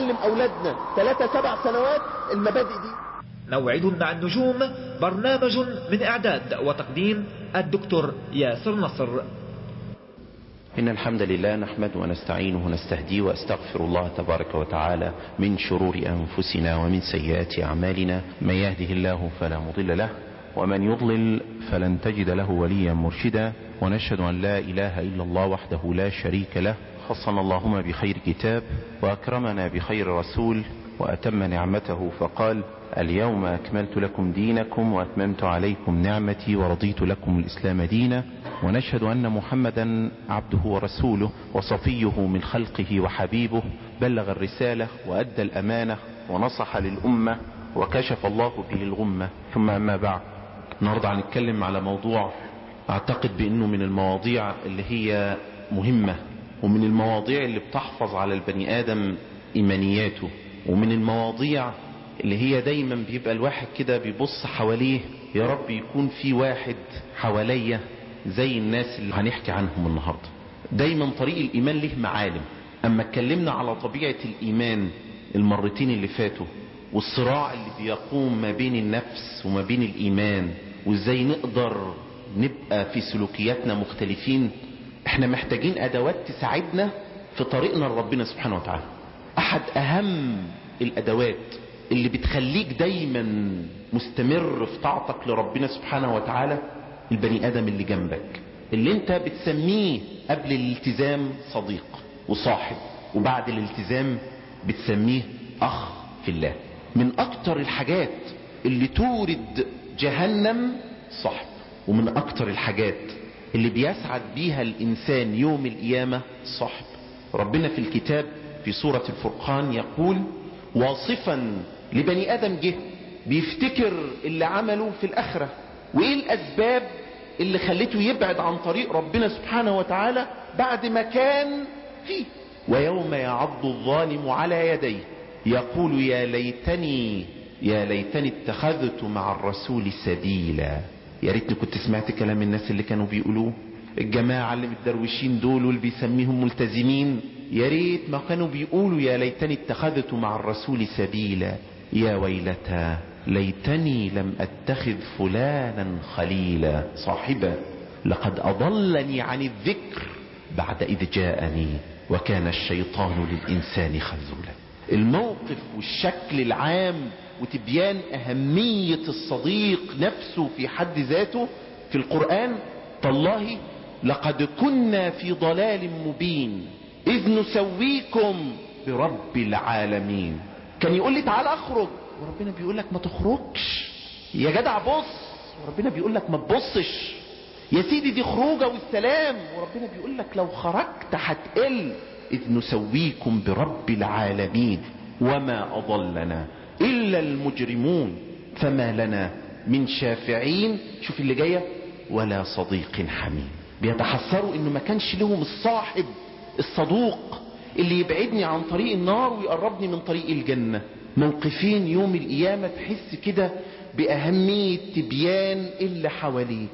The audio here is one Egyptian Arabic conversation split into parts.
نعلم اولادنا ثلاثة سبع سنوات المبادئ دي موعد مع النجوم برنامج من اعداد وتقديم الدكتور ياسر نصر إن الحمد لله نحمد ونستعينه ونستهديه وأستغفر الله تبارك وتعالى من شرور أنفسنا ومن سيئات أعمالنا من يهده الله فلا مضل له ومن يضلل فلن تجد له وليا مرشدا ونشهد أن لا إله إلا الله وحده لا شريك له خصنا اللهم بخير كتاب وأكرمنا بخير رسول وأتم نعمته فقال اليوم أكملت لكم دينكم وأتممت عليكم نعمتي ورضيت لكم الإسلام دينا ونشهد أن محمدا عبده ورسوله وصفيه من خلقه وحبيبه بلغ الرسالة وأدى الأمانة ونصح للأمة وكشف الله به الغمة ثم أما بعد النهاردة هنتكلم على موضوع أعتقد بأنه من المواضيع اللي هي مهمة ومن المواضيع اللي بتحفظ على البني آدم إيمانياته ومن المواضيع اللي هي دايما بيبقى الواحد كده بيبص حواليه يا رب يكون في واحد حواليا زي الناس اللي هنحكي عنهم النهاردة دايما طريق الإيمان له معالم أما اتكلمنا على طبيعة الإيمان المرتين اللي فاتوا والصراع اللي بيقوم ما بين النفس وما بين الإيمان وازاي نقدر نبقى في سلوكياتنا مختلفين احنا محتاجين أدوات تساعدنا في طريقنا لربنا سبحانه وتعالى أحد أهم الأدوات اللي بتخليك دايما مستمر في طاعتك لربنا سبحانه وتعالى البني ادم اللي جنبك اللي انت بتسميه قبل الالتزام صديق وصاحب وبعد الالتزام بتسميه اخ في الله من اكتر الحاجات اللي تورد جهنم صاحب ومن اكتر الحاجات اللي بيسعد بيها الانسان يوم القيامة صاحب ربنا في الكتاب في سورة الفرقان يقول واصفا لبني ادم جه بيفتكر اللي عمله في الاخرة وايه الاسباب اللي خلته يبعد عن طريق ربنا سبحانه وتعالى بعد ما كان فيه ويوم يعض الظالم على يديه يقول يا ليتني يا ليتني اتخذت مع الرسول سبيلا يا ريتني كنت سمعت كلام الناس اللي كانوا بيقولوه الجماعة اللي متدروشين دول واللي بيسميهم ملتزمين يا ريت ما كانوا بيقولوا يا ليتني اتخذت مع الرسول سبيلا يا ويلتى ليتني لم اتخذ فلانا خليلا صاحبا لقد اضلني عن الذكر بعد اذ جاءني وكان الشيطان للانسان خذولا الموقف والشكل العام وتبيان اهمية الصديق نفسه في حد ذاته في القرآن تالله لقد كنا في ضلال مبين اذ نسويكم برب العالمين كان يقول لي تعال اخرج وربنا بيقول لك ما تخرجش يا جدع بص وربنا بيقول لك ما تبصش يا سيدي دي خروجه والسلام وربنا بيقول لك لو خرجت هتقل اذ نسويكم برب العالمين وما اضلنا الا المجرمون فما لنا من شافعين شوف اللي جايه ولا صديق حميم بيتحسروا انه ما كانش لهم الصاحب الصدوق اللي يبعدني عن طريق النار ويقربني من طريق الجنة موقفين يوم القيامة تحس كده بأهمية تبيان اللي حواليك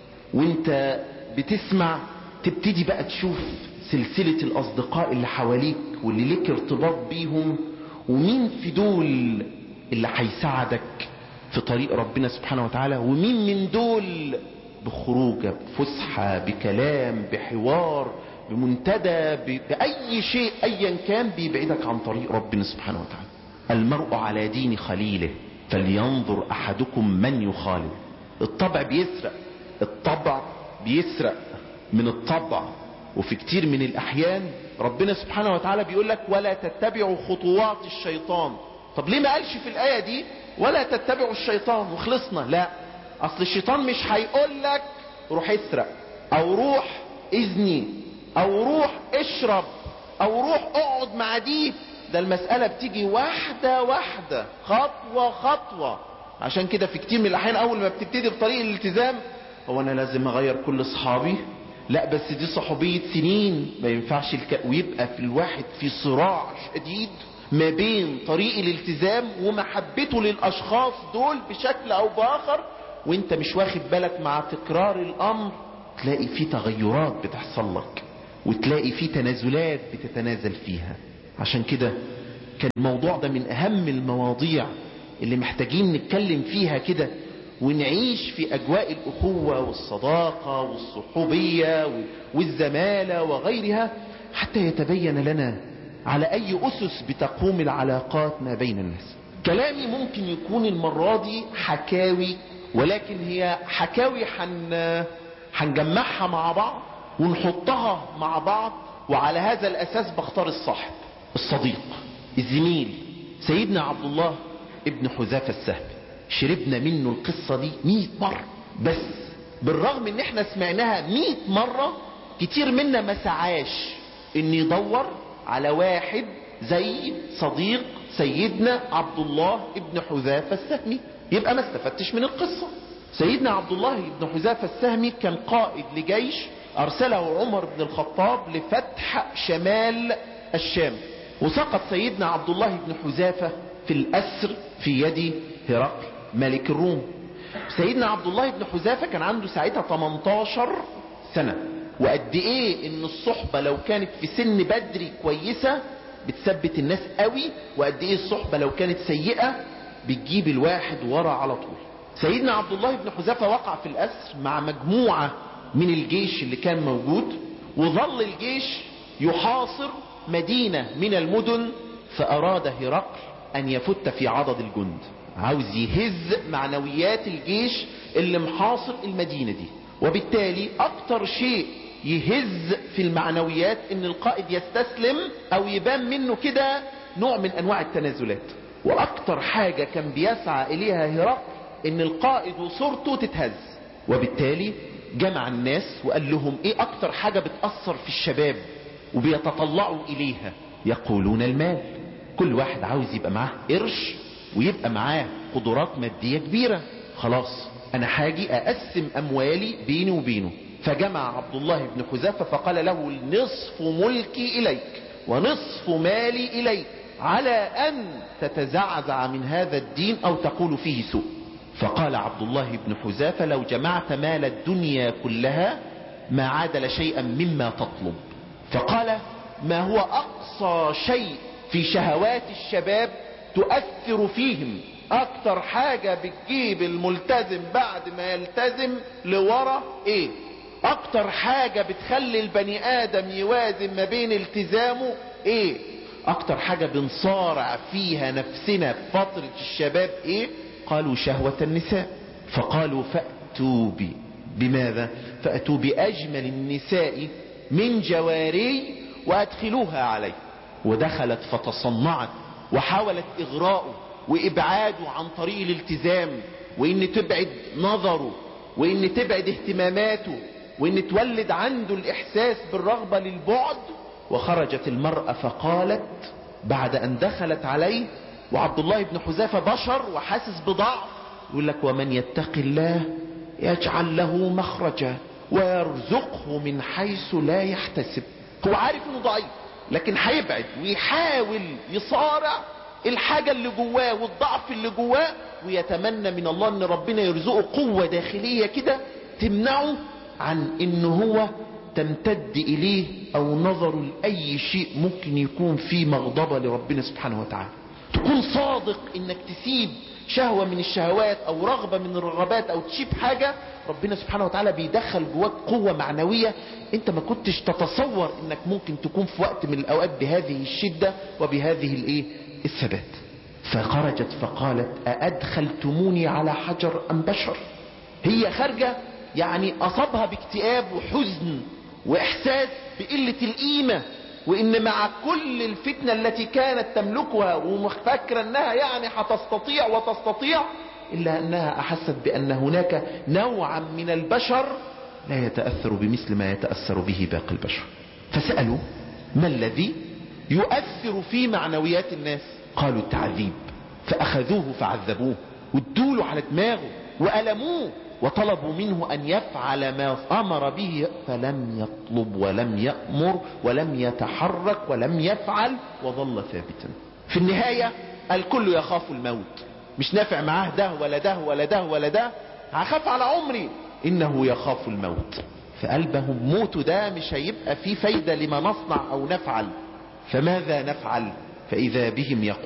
وانت بتسمع تبتدي بقى تشوف سلسلة الأصدقاء اللي حواليك واللي لك ارتباط بيهم ومين في دول اللي هيساعدك في طريق ربنا سبحانه وتعالى ومين من دول بخروجه بفسحة بكلام بحوار بمنتدى بأي شيء أيا كان بيبعدك عن طريق ربنا سبحانه وتعالى المرء على دين خليله فلينظر أحدكم من يخالل الطبع بيسرق الطبع بيسرق من الطبع وفي كتير من الأحيان ربنا سبحانه وتعالى بيقول لك ولا تتبعوا خطوات الشيطان طب ليه ما قالش في الآية دي ولا تتبعوا الشيطان وخلصنا لا أصل الشيطان مش هيقول لك روح اسرق أو روح اذني او روح اشرب او روح اقعد مع دي ده المسألة بتيجي واحدة واحدة خطوة خطوة عشان كده في كتير من الاحيان اول ما بتبتدي بطريق الالتزام هو انا لازم اغير كل اصحابي لا بس دي صحوبية سنين ما ينفعش الك... ويبقى في الواحد في صراع شديد ما بين طريق الالتزام ومحبته للاشخاص دول بشكل او باخر وانت مش واخد بالك مع تكرار الامر تلاقي في تغيرات بتحصل لك وتلاقي في تنازلات بتتنازل فيها عشان كده كان الموضوع ده من اهم المواضيع اللي محتاجين نتكلم فيها كده ونعيش في اجواء الاخوة والصداقة والصحوبية والزمالة وغيرها حتى يتبين لنا على اي اسس بتقوم العلاقات ما بين الناس كلامي ممكن يكون المرة دي حكاوي ولكن هي حكاوي حن هنجمعها مع بعض ونحطها مع بعض وعلى هذا الاساس بختار الصاحب الصديق الزميل سيدنا عبد الله ابن حذافة السهمي شربنا منه القصة دي مئة مرة بس بالرغم ان احنا سمعناها مئة مرة كتير منا ما سعاش ان يدور على واحد زي صديق سيدنا عبد الله ابن حذافة السهمي يبقى ما استفدتش من القصة سيدنا عبد الله بن حذافة السهمي كان قائد لجيش ارسله عمر بن الخطاب لفتح شمال الشام وسقط سيدنا عبد الله بن حذافة في الاسر في يد هرقل ملك الروم سيدنا عبد الله بن حذافة كان عنده ساعتها 18 سنة وقد ايه ان الصحبة لو كانت في سن بدري كويسة بتثبت الناس قوي وقد ايه الصحبة لو كانت سيئة بتجيب الواحد ورا على طول سيدنا عبد الله بن حذافة وقع في الاسر مع مجموعة من الجيش اللي كان موجود وظل الجيش يحاصر مدينة من المدن فاراد هرقل ان يفت في عضد الجند عاوز يهز معنويات الجيش اللي محاصر المدينة دي وبالتالي اكتر شيء يهز في المعنويات ان القائد يستسلم او يبان منه كده نوع من انواع التنازلات واكتر حاجة كان بيسعى اليها هرقل ان القائد وصورته تتهز وبالتالي جمع الناس وقال لهم ايه اكتر حاجة بتأثر في الشباب وبيتطلعوا اليها يقولون المال كل واحد عاوز يبقى معاه قرش ويبقى معاه قدرات مادية كبيرة خلاص انا حاجي اقسم اموالي بيني وبينه فجمع عبد الله بن حذافة فقال له نصف ملكي اليك ونصف مالي اليك على ان تتزعزع من هذا الدين او تقول فيه سوء فقال عبد الله بن حذافة لو جمعت مال الدنيا كلها ما عادل شيئا مما تطلب فقال ما هو اقصى شيء في شهوات الشباب تؤثر فيهم اكتر حاجة بتجيب الملتزم بعد ما يلتزم لورا ايه اكتر حاجة بتخلي البني ادم يوازن ما بين التزامه ايه اكتر حاجة بنصارع فيها نفسنا في فترة الشباب ايه قالوا شهوة النساء فقالوا فأتوا بي بماذا فأتوا بأجمل النساء من جواري وأدخلوها عليه ودخلت فتصنعت وحاولت إغراءه وإبعاده عن طريق الالتزام وإن تبعد نظره وإن تبعد اهتماماته وإن تولد عنده الإحساس بالرغبة للبعد وخرجت المرأة فقالت بعد أن دخلت عليه وعبد الله بن حذافة بشر وحاسس بضعف يقول لك ومن يتق الله يجعل له مخرجا ويرزقه من حيث لا يحتسب هو عارف انه ضعيف لكن هيبعد ويحاول يصارع الحاجة اللي جواه والضعف اللي جواه ويتمنى من الله ان ربنا يرزقه قوة داخلية كده تمنعه عن ان هو تمتد اليه او نظره لاي شيء ممكن يكون فيه مغضبة لربنا سبحانه وتعالى تكون صادق انك تسيب شهوة من الشهوات او رغبة من الرغبات او تسيب حاجة ربنا سبحانه وتعالى بيدخل جواك قوة معنوية انت ما كنتش تتصور انك ممكن تكون في وقت من الاوقات بهذه الشدة وبهذه الايه الثبات فخرجت فقالت أأدخلتموني على حجر أم بشر هي خارجة يعني أصابها باكتئاب وحزن وإحساس بقلة القيمة وإن مع كل الفتنة التي كانت تملكها ومفكرة أنها يعني هتستطيع وتستطيع إلا أنها أحست بأن هناك نوعا من البشر لا يتأثر بمثل ما يتأثر به باقي البشر فسألوا ما الذي يؤثر في معنويات الناس قالوا التعذيب فأخذوه فعذبوه وادوله على دماغه وألموه وطلبوا منه أن يفعل ما أمر به فلم يطلب ولم يأمر ولم يتحرك ولم يفعل وظل ثابتا في النهاية الكل يخاف الموت مش نافع معاه ده ولا ده ولا ده ولا ده هخاف على عمري إنه يخاف الموت فقلبهم موت ده مش هيبقى فيه فايدة لما نصنع أو نفعل فماذا نفعل فإذا بهم